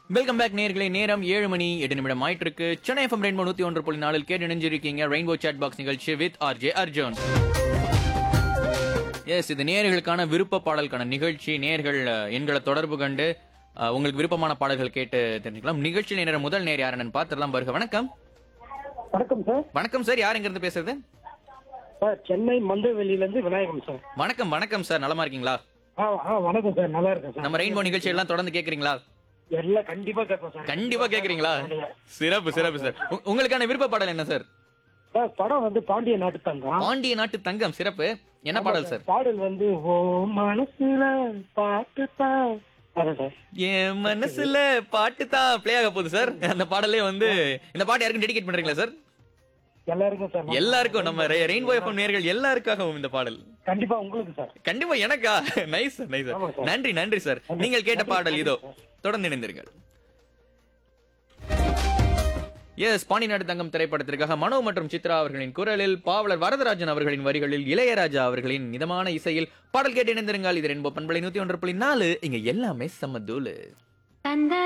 Welcome back நேர்களே நேரம் ஏழு மணி எட்டு நிமிடம் ஆயிட்டு இருக்கு சென்னை எஃப்எம் ரெயின்போ நூத்தி ஒன்று புள்ளி நாலில் கேட்டு இணைஞ்சிருக்கீங்க ரெயின்போ சாட் பாக்ஸ் நிகழ்ச்சி வித் ஆர்ஜே அர்ஜுன் எஸ் இது நேர்களுக்கான விருப்ப பாடலுக்கான நிகழ்ச்சி நேர்கள் அஹ், எண்களை தொடர்பு கண்டு அஹ், உங்களுக்கு விருப்பமான பாடல்கள் கேட்டு தெரிஞ்சுக்கலாம் நிகழ்ச்சியில் நேர முதல் நேர் யாருன்னு பார்த்துடலாம் பாருங்க வணக்கம் வணக்கம் சார் வணக்கம் சார் யார் எங்கிருந்து பேசுறது சார் சென்னை மந்தவெளியில இருந்து விநாயகம் சார் வணக்கம் வணக்கம் சார் நலமா இருக்கீங்களா ஆ ஆ வணக்கம் சார் நல்லா இருக்கேன் சார் நம்ம ரெயின்போ நிகழ்ச்சி எல்லாம் தொடர்ந்து கேக்குறீங்களா எல்லாம் கண்டிப்பா கேட்பேன் சார் கண்டிப்பா கேக்குறீங்களா சிறப்பு சிறப்பு சார் உ- உங்களுக்கான விருப்ப பாடல் என்ன சார் சார் படம் வந்து பாண்டிய நாட்டு தங்கம் பாண்டிய நாட்டு தங்கம் சிறப்பு என்ன பாடல் சார் பாடல் வந்து ஓ மனசுல பாட்டு தான் அதான் சார் என் மனசுல பாட்டு தான் ப்ளே ஆக போகுது சார் அந்த பாடலே வந்து இந்த பாட்டு யாருக்கும் டெடிகேட் பண்றீங்களா சார் எல்லாருக்கும் சார் எல்லாருக்கும் நம்ம ரெயின்போ எஃப்எம் நேர்கள் எல்லாருக்காகவும் இந்த பாடல் கண்டிப்பா உங்களுக்கு சார் கண்டிப்பா எனக்கா நைஸ் சார் நைஸ் ஆமா சார் சார். நன்றி நன்றி சார் நீங்கள் கேட்ட பாடல் இதோ தொடர்ந்து இணைந்திருங்கள் எஸ் பாண்டிநாடு தங்கம் திரைப்படத்திற்காக மனோ மற்றும் சித்ரா அவர்களின் குரலில் பாவலர் வரதராஜன் அவர்களின் வரிகளில் இளையராஜா அவர்களின் மிதமான இசையில் பாடல் கேட்டு இணைந்திருங்கள் இது ரென்போ பண்பலை நூத்தி ஒன்று புள்ளி நாலு இங்க எல்லாமே சமதூளு தந்த